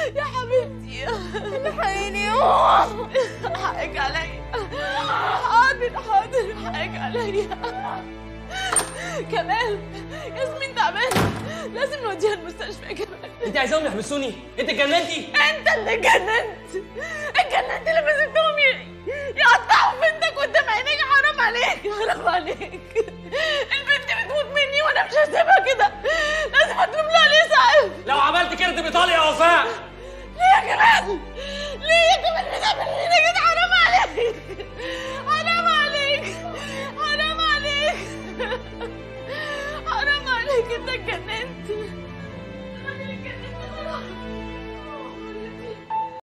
يا حبيبتي الحقيني حقك عليا حاضر حاضر حقك عليا كمال ياسمين تعبانه لازم نوديها المستشفى يا كمال انت عايزاهم يحبسوني انت اتجننتي انت اللي اتجننت اتجننت لما سبتهم ي- يقطعوا بنتك قدام عينيك حرام عليك حرام عليك البنت بتموت مني وانا مش هسيبها كده لازم اطلب لها الاسعاف لو عملت كده بايطاليا يا وفاء ليه يا كمال ليه يا كمال بتعمل فينا كده حرام